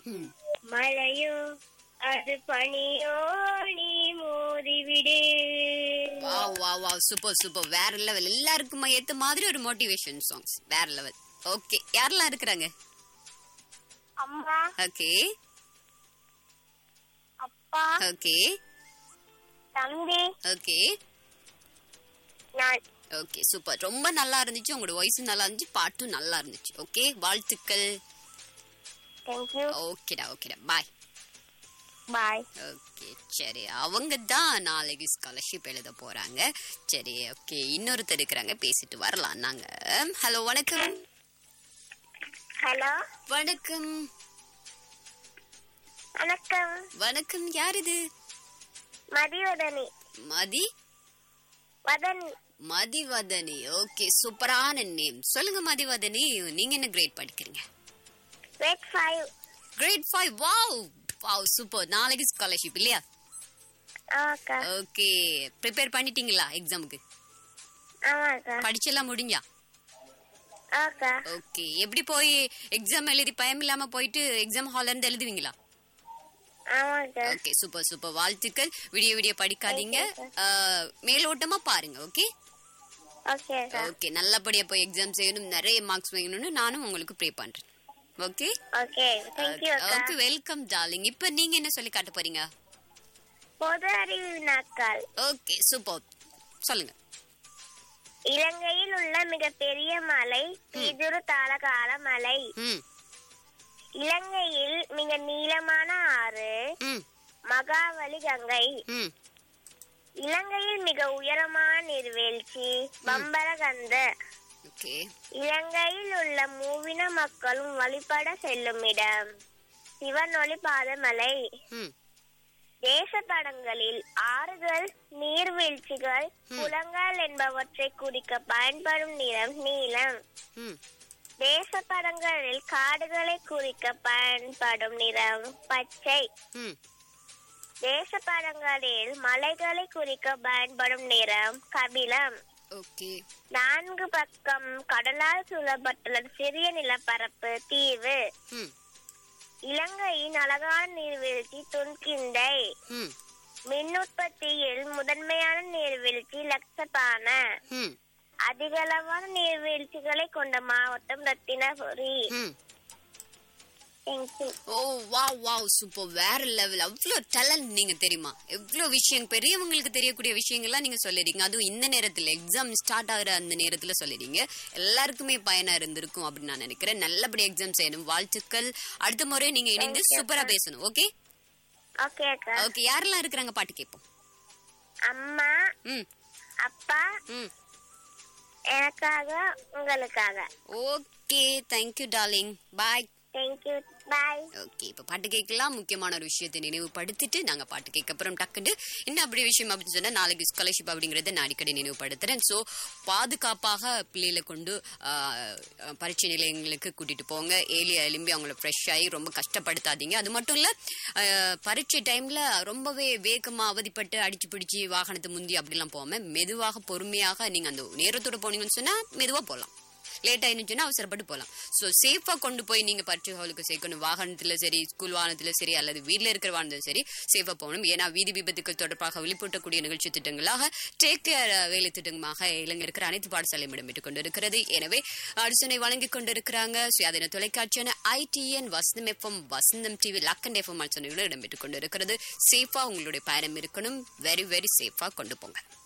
ம். மழையோ அது பனியோ நீ மோதிவிடு வா வா வா சூப்பர் சூப்பர் வேற லெவல் எல்லாருக்குமா ஏத்த மாதிரி ஒரு மோட்டிவேஷன் சாங்ஸ் வேற லெவல் ஓகே யாரெல்லாம் இருக்கிறாங்க அம்மா ஓகே அப்பா ஓகே தம்பி ஓகே நான் ஓகே சூப்பர் ரொம்ப நல்லா இருந்துச்சு உங்களோட வாய்ஸும் நல்லா இருந்துச்சு பாட்டும் நல்லா இருந்துச்சு ஓகே வாழ்த்துக்கள் தேங்க்யூ ஓகேடா ஓகேடா பாய் பாய் ஓகே சரி அவங்க தான் நாளைக்கு ஸ்காலர்ஷிப் எழுத போறாங்க சரி ஓகே இன்னொருத்தர் இருக்கிறாங்க பேசிட்டு வரலாம் நாங்க ஹலோ வணக்கம் ஹலோ வணக்கம் வணக்கம் வணக்கம் யார் இது மதிவதனி மதி வதனி மதிவதனி ஓகே சூப்பரான நேம் சொல்லுங்க மதிவதனி நீங்க என்ன கிரேட் படிக்கிறீங்க grade five grade five wow wow super நாளைக்கு ஸ்காலர்ஷிப் இல்லையா ஆமாக்கா ஓகே ப்ரிப்பேர் பண்ணிட்டீங்களா எக்ஸாமுக்கு ஆமாக்கா படிச்செல்லாம் முடிஞ்சா ஆக்கா ஓகே எப்படி போய் எக்ஸாம் எழுதி பயம் இல்லாம போயிட்டு எக்ஸாம் ஹால்ல இருந்து எழுதுவீங்களா ஆமாக்கா ஓகே சூப்பர் சூப்பர் வாழ்த்துக்கள் விடிய விடிய படிக்காதீங்க Thank ஆஹ், மேலோட்டமா பாருங்க ஓகே ஓகே அக்கா ஓகே நல்லபடியா போய் எக்ஸாம் செய்யணும் நிறைய மார்க்ஸ் வாங்கணும்னு நானும் உங்களுக்கு ப்ரே பண்றேன் ஓகே ஓகே தேங்க்யூ அக்கா ஓகே வெல்கம் டார்லிங் இப்போ நீங்க என்ன சொல்லி காட்ட போறீங்க பொது அறிவு வினாக்கள் ஓகே சூப்பர் சொல்லுங்க இலங்கையில் உள்ள மிகப்பெரிய மலை பீதுரு தாளகால மலை ம் இலங்கையில் மிக நீளமான ஆறு ம் மகாவலி கங்கை ம் இலங்கையில் மிக உயரமான நீர்வீழ்ச்சி பம்பரகந்த ஓகே இலங்கையில் உள்ள மூவின மக்களும் வழிபட செல்லும் இடம் சிவனொளி பாதமலை ம் தேச படங்களில் ஆறுகள் நீர்வீழ்ச்சிகள் குளங்கள் என்பவற்றை குறிக்க பயன்படும் நிறம் நீலம் ம் தேச படங்களில் காடுகளை குறிக்க பயன்படும் நிறம் பச்சை ம் தேச படங்களில் மலைகளை குறிக்க பயன்படும் நிறம் கபிலம் ஓகே நான்கு பக்கம் கடலால் சூழப்பட்டுள்ள சிறிய நிலப்பரப்பு தீவு ம் இலங்கையின் அழகான நீர்வீழ்ச்சி துன்கிந்தை ம் மின் உற்பத்தியில் முதன்மையான நீர்வீழ்ச்சி லக்சபான ம் அதிகளவான நீர்வீழ்ச்சிகளை கொண்ட மாவட்டம் ரத்தினபுரி ம் thank you oh wow wow super வேற லெவல் அவ்வளோ டேலண்ட் நீங்க தெரியுமா எவ்வளோ விஷயம் பெரியவங்களுக்கு தெரியக்கூடிய விஷயங்கள்லாம் நீங்க சொல்லிடுங்க அதுவும் இந்த நேரத்துல எக்ஸாம் ஸ்டார்ட் ஆகுற அந்த நேரத்துல சொல்லிடுங்க எல்லாருக்குமே பயனா இருந்திருக்கும் அப்படின்னு நான் நினைக்கிறேன் நல்லபடி எக்ஸாம் செய்யணும் வாழ்த்துக்கள் அடுத்த முறை நீங்க இணைந்து Thank you, சூப்பரா sir. பேசணும் ஓகே ஓகே அக்கா ஓகே யாரெல்லாம் இருக்கிறாங்க பாட்டு கேட்போம் அம்மா ம் அப்பா ம் எனக்காக உங்களுக்காக okay thank you darling bye thank you bye okay இப்ப பாட்டு கேட்கலாம் முக்கியமான ஒரு விஷயத்தை நினைவுபடுத்திட்டு நாங்க பாட்டு கேட்க அப்புறம் டக்குண்டு என்ன அப்படி விஷயம் அப்படின்னு சொன்னா நாளைக்கு ஸ்காலர்ஷிப் அப்படிங்கறத நான் அடிக்கடி நினைவுபடுத்துறேன் சோ பாதுகாப்பாக பிள்ளைகளை கொண்டு ஆஹ், பரீட்சை நிலையங்களுக்கு கூட்டிட்டு போங்க ஏலியா எலும்பி அவங்கள ஃப்ரெஷ் ஆகி ரொம்ப கஷ்டப்படுத்தாதீங்க அது மட்டும் இல்ல ஆஹ், பரீட்சை டைம்ல ரொம்பவே வேகமா அவதிப்பட்டு அடிச்சு பிடிச்சி வாகனத்தை முந்தி அப்படிலாம் போகாம மெதுவாக பொறுமையாக நீங்க அந்த நேரத்தோட போனீங்கன்னு சொன்னா மெதுவா போகலாம் லேட் ஆயிருந்துச்சுன்னா அவசரப்பட்டு போகலாம் ஸோ சேஃபா கொண்டு போய் நீங்க பரீட்சை ஹாலுக்கு சேர்க்கணும் வாகனத்துல சரி ஸ்கூல் வாகனத்துல சரி அல்லது வீட்ல இருக்கிற வாகனத்துல சரி சேஃபா போகணும் ஏன்னா வீதி விபத்துக்கள் தொடர்பாக விழிப்பூட்டக்கூடிய நிகழ்ச்சி திட்டங்களாக டேக் கேர் வேலை திட்டமாக இலங்கை இருக்கிற அனைத்து பாடசாலையும் இடம்பெற்றுக் கொண்டிருக்கிறது எனவே அரசனை வழங்கிக் கொண்டிருக்கிறாங்க சுயாதீன தொலைக்காட்சியான ITN Vasantham FM Vasantham TV லக்கன் எஃப்எம் அரசனைகளும் இடம்பெற்றுக் கொண்டிருக்கிறது சேஃபா உங்களுடைய பயணம் இருக்கணும் வெரி வெரி சேஃபா கொண்டு போங்க